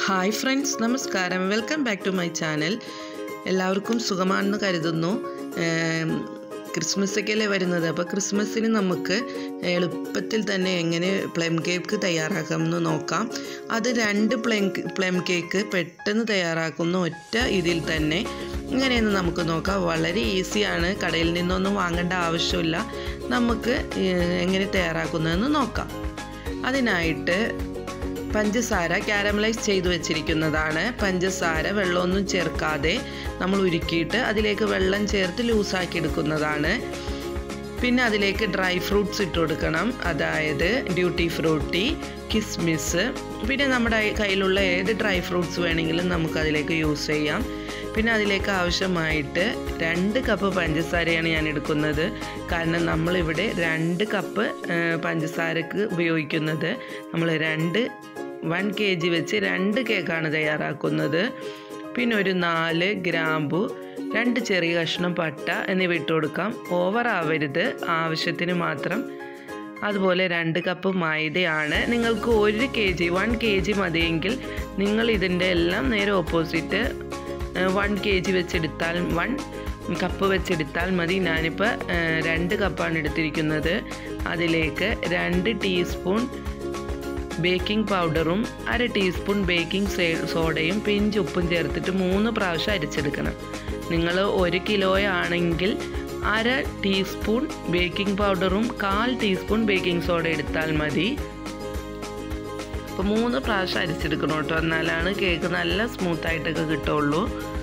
hi friends നമസ്കാരം welcome back to my channel എല്ലാവർക്കും സുഖമാണെന്ന് കരുതുന്നു ഏം, ക്രിസ്മസൊക്കെയല്ലേ വരുന്നത് അപ്പോൾ ക്രിസ്മസിന് നമുക്ക് എളുപ്പത്തിൽ തന്നെ എങ്ങനെ പ്ലം കേക്ക് തയ്യാറാക്കാമെന്ന് നോക്കാം അത് രണ്ട് പ്ലം പ്ലം കേക്ക് പെട്ടെന്ന് തയ്യാറാക്കുന്ന ഒറ്റ ഇതിൽ തന്നെ ഇങ്ങനെയെന്ന് നമുക്ക് നോക്കാം വളരെ ഈസിയാണ് കടയിൽ നിന്നൊന്നും വാങ്ങേണ്ട ആവശ്യമില്ല നമുക്ക് ഏഹ്, എങ്ങനെ തയ്യാറാക്കുന്നതെന്ന് നോക്കാം അതിനായിട്ട് പഞ്ചസാര കാരമലൈസ് ചെയ്തു വെച്ചിരിക്കുന്നതാണ് പഞ്ചസാര വെള്ളമൊന്നും ചേർക്കാതെ നമ്മൾ ഉരുക്കിയിട്ട് അതിലേക്ക് വെള്ളം ചേർത്ത് ലൂസാക്കി എടുക്കുന്നതാണ് പിന്നെ അതിലേക്ക് ഡ്രൈ ഫ്രൂട്ട്സ് ഇട്ട് കൊടുക്കണം അതായത് ഡ്യൂട്ടി ഫ്രൂട്ടി കിസ്മിസ് പിന്നെ നമ്മുടെ കയ്യിലുള്ള ഏത് ഡ്രൈ ഫ്രൂട്ട്സ് വേണമെങ്കിലും നമുക്ക് അതിലേക്ക് യൂസ് ചെയ്യാം പിന്നെ അതിലേക്ക് ആവശ്യമായിട്ട് രണ്ട് കപ്പ് പഞ്ചസാരയാണ് ഞാൻ എടുക്കുന്നത് കാരണം നമ്മളിവിടെ രണ്ട് കപ്പ് പഞ്ചസാരക്ക് ഉപയോഗിക്കുന്നത് നമ്മൾ രണ്ട് വൺ കെ ജി വെച്ച് രണ്ട് കേക്കാണ് തയ്യാറാക്കുന്നത് പിന്നെ ഒരു നാല് ഗ്രാമ്പു രണ്ട് ചെറിയ കഷ്ണം പട്ട എന്നിവ ഇട്ട് കൊടുക്കാം ഓവർ ആവരുത് ആവശ്യത്തിന് മാത്രം അതുപോലെ രണ്ട് കപ്പ് മൈദയാണ് നിങ്ങൾക്ക് ഒരു K G one K G മതിയെങ്കിൽ നിങ്ങൾ ഇതിൻ്റെ എല്ലാം നേരെ ഓപ്പോസിറ്റ് വൺ കെ ജി വെച്ചെടുത്താൽ വൺ കപ്പ് വെച്ചെടുത്താൽ മതി ഞാനിപ്പോൾ രണ്ട് കപ്പാണ് എടുത്തിരിക്കുന്നത് അതിലേക്ക് രണ്ട് ടീസ്പൂൺ ബേക്കിംഗ് പൗഡറും അര ടീസ്പൂൺ ബേക്കിംഗ് സോഡയും പിഞ്ച് ഉപ്പും ചേർത്തിട്ട് മൂന്ന് പ്രാവശ്യം അരിച്ചെടുക്കണം നിങ്ങൾ ഒരു കിലോയാണെങ്കിൽ അര ടീസ്പൂൺ ബേക്കിംഗ് പൗഡറും കാൽ ടീസ്പൂൺ ബേക്കിംഗ് സോഡ എടുത്താൽ മതി അപ്പോൾ മൂന്ന് പ്രാവശ്യം അരിച്ചെടുക്കണം കേട്ടോ എന്നാലാണ് കേക്ക് നല്ല സ്മൂത്തായിട്ടൊക്കെ കിട്ടുള്ളൂ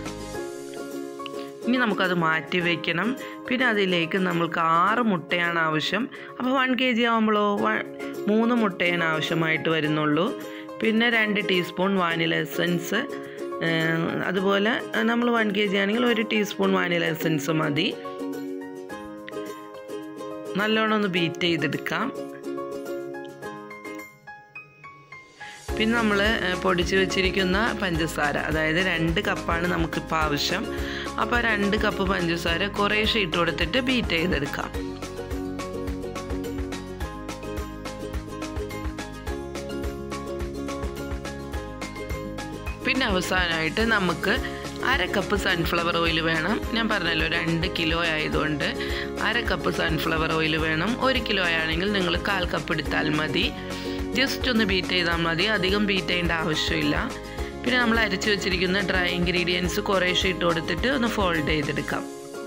ഇനി നമുക്കത് മാറ്റി വയ്ക്കണം പിന്നെ അതിലേക്ക് നമ്മൾക്ക് ആറ് മുട്ടയാണ് ആവശ്യം അപ്പോൾ വൺ കെ ജി ആകുമ്പോഴോ മൂന്ന് മുട്ടയാണ് ആവശ്യമായിട്ട് വരുന്നുള്ളൂ പിന്നെ രണ്ട് ടീസ്പൂൺ വാനില എസൻസ് അതുപോലെ നമ്മൾ വൺ കെ ജി ആണെങ്കിൽ ഒരു ടീസ്പൂൺ വാനില എസൻസ് മതി നല്ലോണം ഒന്ന് ബീറ്റ് ചെയ്തെടുക്കാം പിന്നെ നമ്മൾ പൊടിച്ച് വെച്ചിരിക്കുന്ന പഞ്ചസാര അതായത് രണ്ട് കപ്പാണ് നമുക്കിപ്പോൾ ആവശ്യം അപ്പോൾ രണ്ട് കപ്പ് പഞ്ചസാര കുറേശ്ശെ ഇട്ട് കൊടുത്തിട്ട് ബീറ്റ് ചെയ്തെടുക്കാം പിന്നെ അവസാനമായിട്ട് നമുക്ക് അര കപ്പ് സൺഫ്ലവർ ഓയിൽ വേണം ഞാൻ പറഞ്ഞല്ലോ രണ്ട് കിലോ ആയതുകൊണ്ട് അര കപ്പ് സൺഫ്ലവർ ഓയിൽ വേണം ഒരു കിലോ ആണെങ്കിൽ നിങ്ങൾ കാൽ കപ്പ് എടുത്താൽ മതി ജസ്റ്റ് ഒന്ന് ബീറ്റ് ചെയ്താൽ മതി അധികം ബീറ്റ് ചെയ്യേണ്ട ആവശ്യമില്ല പിന്നെ നമ്മൾ അരച്ച് വെച്ചിരിക്കുന്ന ഡ്രൈ ഇൻഗ്രീഡിയൻസ് കുറേശ്ശെ ഇട്ട് കൊടുത്തിട്ട് ഒന്ന് ഫോൾഡ് ചെയ്തെടുക്കാം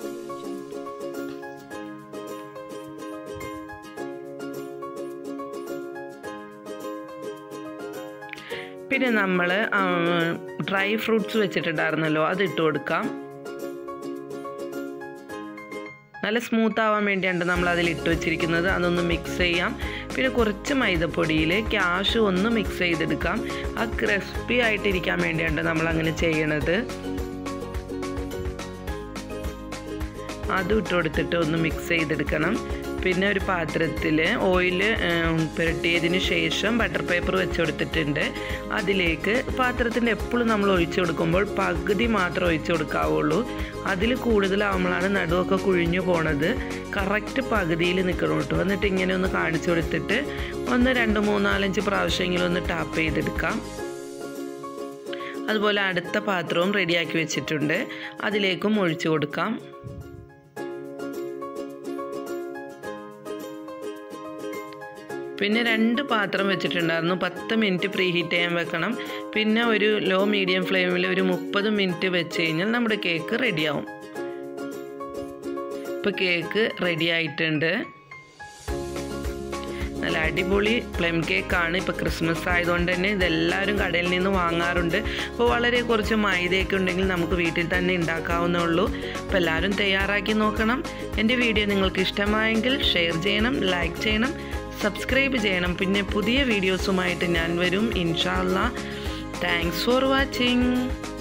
പിന്നെ നമ്മൾ ഡ്രൈ ഫ്രൂട്ട്സ് വെച്ചിട്ടുണ്ടായിരുന്നല്ലോ അത് ഇട്ട് കൊടുക്കാം നല്ല സ്മൂത്ത് ആവാൻ വേണ്ടിയാണ് നമ്മൾ അതിൽ ഇട്ട് വെച്ചിരിക്കുന്നത് അതൊന്ന് മിക്സ് ചെയ്യാം പിന്നെ കുറച്ച് മൈദപ്പൊടിയിൽ ക്യാഷ് ഒന്ന് മിക്സ് ചെയ്തെടുക്കാം ആ ക്രിസ്പി ആയിട്ടിരിക്കാൻ വേണ്ടിയാണ് നമ്മൾ അങ്ങനെ ചെയ്യണത് അതും ഇട്ട് കൊടുത്തിട്ട് ഒന്ന് മിക്സ് ചെയ്തെടുക്കണം പിന്നെ ഒരു പാത്രത്തിൽ ഓയിൽ പുരട്ടിയതിന് ശേഷം ബട്ടർ പേപ്പർ വെച്ച് കൊടുത്തിട്ടുണ്ട് അതിലേക്ക് പാത്രത്തിൻ്റെ എപ്പോഴും നമ്മൾ ഒഴിച്ചു കൊടുക്കുമ്പോൾ പകുതി മാത്രം ഒഴിച്ചു കൊടുക്കാവുള്ളൂ അതിൽ കൂടുതലാവുമ്പോഴാണ് നടുവൊക്കെ കുഴിഞ്ഞു പോണത് കറക്റ്റ് പകുതിയിൽ നിൽക്കണം കേട്ടോ എന്നിട്ട് ഇങ്ങനെ ഒന്ന് കാണിച്ചു കൊടുത്തിട്ട് ഒന്ന് രണ്ട് മൂന്നാലഞ്ച് പ്രാവശ്യമെങ്കിലും ഒന്ന് ടാപ്പ് ചെയ്തെടുക്കാം അതുപോലെ അടുത്ത പാത്രവും റെഡിയാക്കി വെച്ചിട്ടുണ്ട് അതിലേക്കും ഒഴിച്ചു കൊടുക്കാം പിന്നെ രണ്ട് പാത്രം വെച്ചിട്ടുണ്ടായിരുന്നു പത്ത് മിനിറ്റ് പ്രീ ഹീറ്റ് ചെയ്യാൻ വെക്കണം പിന്നെ ഒരു ലോ മീഡിയം ഫ്ലെയിമിൽ ഒരു മുപ്പത് മിനിറ്റ് വെച്ച് കഴിഞ്ഞാൽ നമ്മുടെ കേക്ക് റെഡിയാവും ഇപ്പോൾ കേക്ക് റെഡി ആയിട്ടുണ്ട് നല്ല അടിപൊളി പ്ലം കേക്കാണ് ഇപ്പോൾ ക്രിസ്മസ് ആയതുകൊണ്ട് തന്നെ ഇതെല്ലാവരും കടയിൽ നിന്ന് വാങ്ങാറുണ്ട് അപ്പോൾ വളരെ കുറച്ച് മൈദയൊക്കെ ഉണ്ടെങ്കിൽ നമുക്ക് വീട്ടിൽ തന്നെ ഉണ്ടാക്കാവുന്നേ ഉള്ളൂ അപ്പോൾ എല്ലാവരും തയ്യാറാക്കി നോക്കണം എൻ്റെ വീഡിയോ നിങ്ങൾക്ക് ഇഷ്ടമായെങ്കിൽ ഷെയർ ചെയ്യണം ലൈക്ക് ചെയ്യണം സബ്സ്ക്രൈബ് ചെയ്യണം പിന്നെ പുതിയ വീഡിയോസുമായിട്ട് ഞാൻ വരും ഇൻഷാല്ല താങ്ക്സ് ഫോർ വാച്ചിങ്